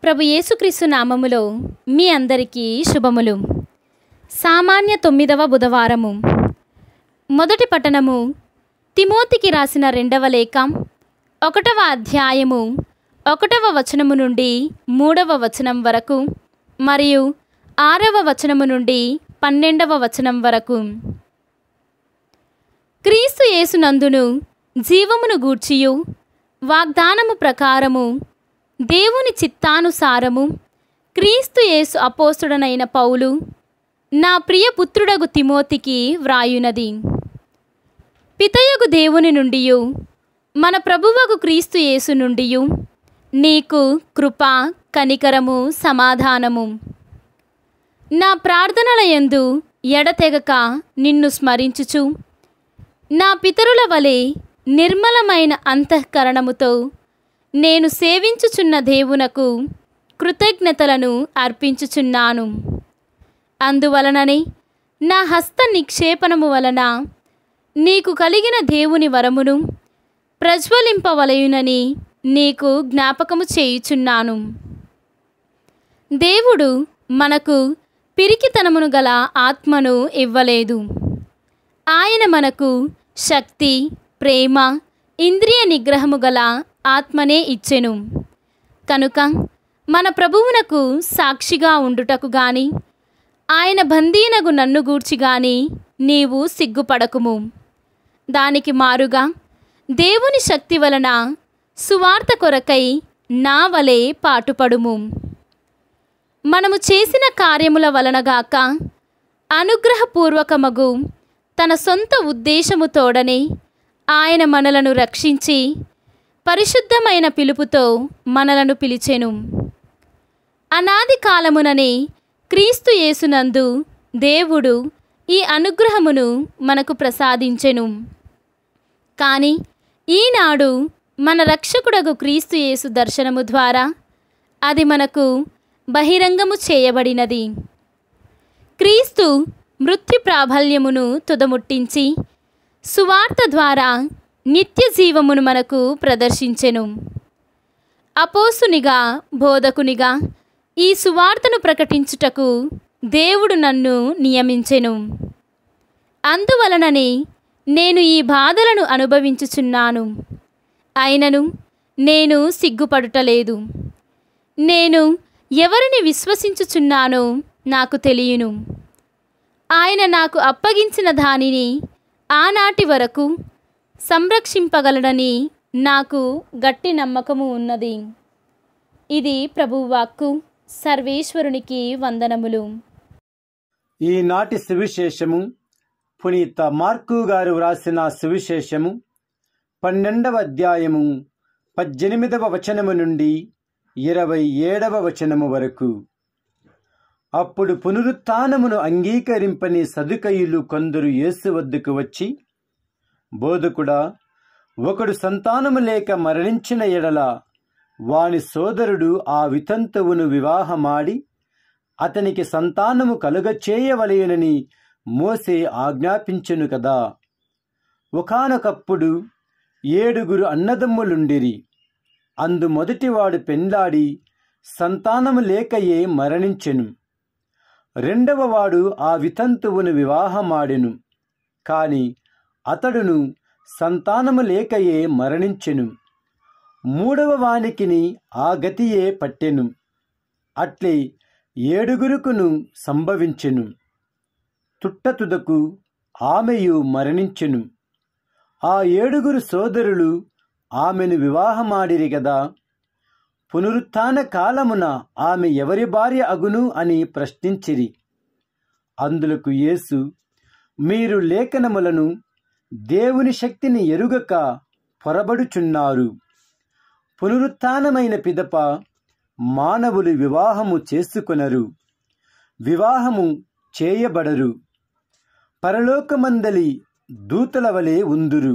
ప్రభు యేసుక్రీస్తు నామములో మీ అందరికీ శుభములు సామాన్య తొమ్మిదవ బుధవారము మొదటి పట్టణము తిమోతికి రాసిన రెండవ లేఖ ఒకటవ అధ్యాయము ఒకటవ వచనము నుండి మూడవ వచనం వరకు మరియు ఆరవ వచనము నుండి పన్నెండవ వచనం వరకు క్రీస్తు యేసునందును జీవమును గూర్చియు వాగ్దానము ప్రకారము దేవుని చిత్తానుసారము క్రీస్తు యేసు అపోస్తుడనైన పౌలు నా ప్రియ పుత్రుడగు తిమోతికి వ్రాయునది పితయగు దేవుని నుండియు మన ప్రభువగు క్రీస్తు యేసు నుండియు నీకు కృప కనికరము సమాధానము నా ప్రార్థనల యందు ఎడతెగక నిన్ను స్మరించుచు నా పితరుల వలె నిర్మలమైన అంతఃకరణముతో నేను సేవించుచున్న దేవునకు కృతజ్ఞతలను అర్పించుచున్నాను అందువలననే నా హస్త నిక్షేపణము వలన నీకు కలిగిన దేవుని వరమును ప్రజ్వలింపవలయునని నీకు జ్ఞాపకము చేయుచున్నాను దేవుడు మనకు పిరికితనమును గల ఆత్మను ఇవ్వలేదు ఆయన మనకు శక్తి ప్రేమ ఇంద్రియ నిగ్రహము గల ఆత్మనే ఇచ్చెను కనుక మన ప్రభువునకు సాక్షిగా ఉండుటకు గాని ఆయన బందీనగు నన్ను గూర్చి గాని నీవు సిగ్గుపడకుము దానికి మారుగా దేవుని శక్తి వలన సువార్త కొరకై నా వలె పాటుపడుము మనము చేసిన కార్యముల వలనగాక అనుగ్రహపూర్వకమగు తన సొంత ఉద్దేశము తోడనే ఆయన మనలను రక్షించి పరిశుద్ధమైన పిలుపుతో మనలను పిలిచెను అనాది కాలముననే క్రీస్తు యేసునందు దేవుడు ఈ అనుగ్రహమును మనకు ప్రసాదించెను కానీ ఈనాడు మన రక్షకుడగు క్రీస్తు యేసు దర్శనము ద్వారా అది మనకు బహిరంగము చేయబడినది క్రీస్తు మృత్యు ప్రాబల్యమును తుదముట్టించి సువార్త ద్వారా నిత్య జీవమును మనకు ప్రదర్శించెను అపోసునిగా బోధకునిగా ఈ సువార్తను ప్రకటించుటకు దేవుడు నన్ను నియమించెను అందువలననే నేను ఈ బాధలను అనుభవించుచున్నాను అయినను నేను సిగ్గుపడుటలేదు నేను ఎవరిని విశ్వసించుచున్నానో నాకు తెలియను ఆయన నాకు అప్పగించిన దానిని ఆనాటి వరకు సంరక్షింపగలడని నాకు గట్టి నమ్మకము ఉన్నది ఇది ప్రభువాక్కు సర్వేశ్వరునికి వందనములు ఈనాటి సువిశేషము పునీత మార్కు గారు వ్రాసిన సువిశేషము పన్నెండవ అధ్యాయము పద్దెనిమిదవ వచనము నుండి ఇరవై ఏడవ వచనము వరకు అప్పుడు పునరుత్నమును అంగీకరింపని సదుకయులు కొందరు యేసు వద్దకు వచ్చి బోధకుడా ఒకడు సంతానము లేక మరణించిన ఎడల వాని సోదరుడు ఆ వితంతువును వివాహమాడి అతనికి సంతానము కలుగచేయవలయునని మోసే ఆజ్ఞాపించెను కదా ఒకానొకప్పుడు ఏడుగురు అన్నదమ్ములుండిరి అందు మొదటివాడు పెండ్లాడి సంతానము లేకయే మరణించెను రెండవవాడు ఆ వితంతువును వివాహమాడెను కాని అతడును సంతానము లేకయే మరణించెను మూడవ వానికిని ఆ గతియే పట్టెను అట్లే ఏడుగురుకును సంభవించెను తుట్టతుదకు ఆమెయు మరణించెను ఆ ఏడుగురు సోదరులు ఆమెను వివాహమాడిరి గదా పునరుత్థాన కాలమున ఆమె ఎవరి భార్య అగును అని ప్రశ్నించిరి అందులకు యేసు మీరు లేఖనములను దేవుని శక్తిని ఎరుగక పొరబడుచున్నారు పునరుత్థానమైన పిదప మానవులు వివాహము చేసుకొనరు వివాహము చేయబడరు పరలోకమందలి దూతల వలె ఉందురు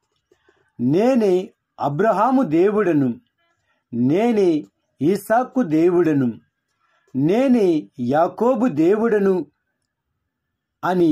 నేనే అబ్రహాము దేవుడను నేనే ఈసాకు దేవుడను నేనే యాకోబు దేవుడను అని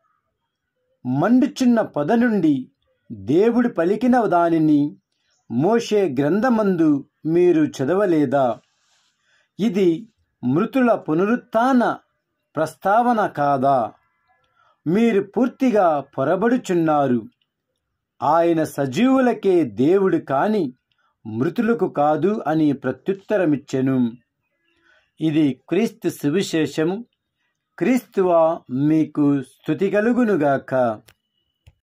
మండుచున్న పొద నుండి దేవుడు పలికిన దానిని మోషే గ్రంథమందు మీరు చదవలేదా ఇది మృతుల పునరుత్థాన ప్రస్తావన కాదా మీరు పూర్తిగా పొరబడుచున్నారు ఆయన సజీవులకే దేవుడు కాని మృతులకు కాదు అని ప్రత్యుత్తరమిచ్చెను ఇది క్రీస్తు సువిశేషము క్రీస్తువా మీకు స్థుతి కలుగునుగాక